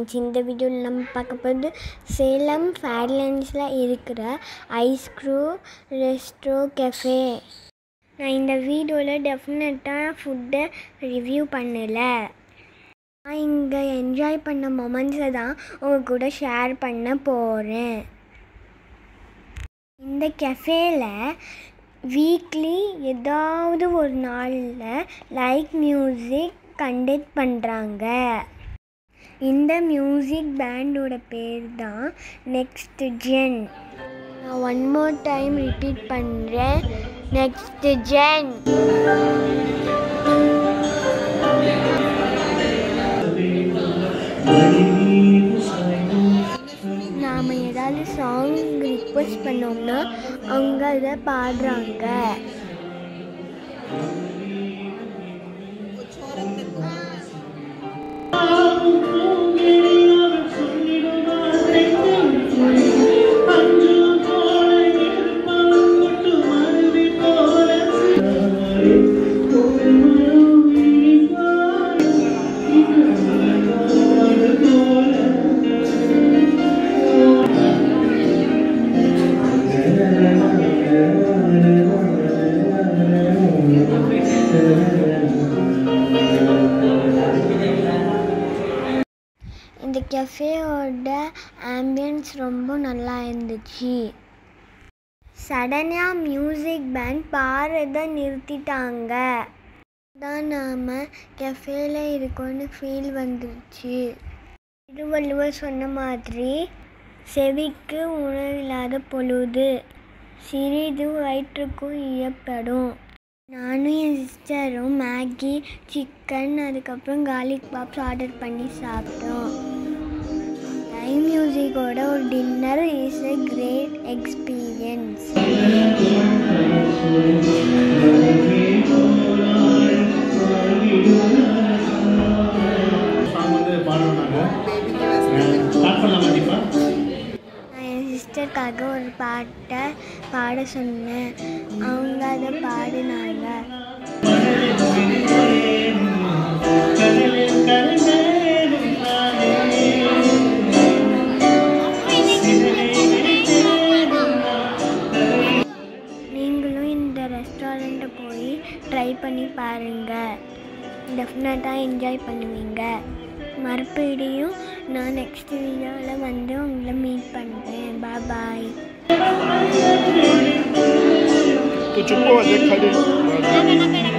friends இந்த வீடியோவில் நம்ம பார்க்க போகிறது சேலம் ஃபேர்லேண்ட்ஸில் இருக்கிற ஐஸ்க்ரூ ரெஸ்ட்ரோ கெஃபே நான் இந்த வீடியோவில் டெஃபினட்டாக ஃபுட்டை ரிவ்யூ பண்ணலை நான் இங்கே என்ஜாய் பண்ண மொமெண்ட்ஸை தான் உங்கள் கூட ஷேர் பண்ண போகிறேன் இந்த கெஃபேல வீக்லி ஏதாவது ஒரு நாளில் லைக் மியூசிக் கண்டக்ட் பண்ணுறாங்க இந்த மியூசிக் பேண்டோட பேர் தான் நெக்ஸ்ட் ஜென் நான் ஒன் மோர் டைம் ரிப்பீட் பண்ணுறேன் நெக்ஸ்ட் ஜென் நாம் ஏதாவது சாங் ரிக்வெஸ்ட் பண்ணோம்னா அவங்க அதை பாடுறாங்க இந்த கெஃபேயோட ஆம்பியன்ஸ் ரொம்ப நல்லா இருந்துச்சு சடனாக மியூசிக் பேண்ட் பாடுறத நிறுத்திட்டாங்க தான் நாம் கெஃபேல இருக்கோன்னு ஃபீல் வந்துருச்சு திருவள்ளுவர் சொன்ன மாதிரி செவிக்கு உணவில்லாத பொழுது சிறிது வயிற்றுக்கும் இயப்படும் நானும் என் சிஸ்டரும் மேகி சிக்கன் அதுக்கப்புறம் கார்லிக் பாப்ஸ் ஆர்டர் பண்ணி சாப்பிட்டோம் லைவ் மியூசிக்கோட ஒரு dinner is a great experience song வந்து பாடுறோம் நாங்கள் ஸ்டார்ட் பண்ணலாமா தீபா நான் என் சிஸ்டருக்காக ஒரு பாட்டை பாட சொன்னேன் அவங்க அதை பாடினாங்க நீங்களும் இந்த ரெஸ்டாரண்ட்டை போய் ட்ரை பண்ணி பாருங்கள் டெஃபினட்டாக என்ஜாய் பண்ணுவீங்க மறுபடியும் நான் நெக்ஸ்ட் வீடியோவில் வந்து உங்களை மீட் பண்ணுறேன் பாய் तो चुप हो जा खड़े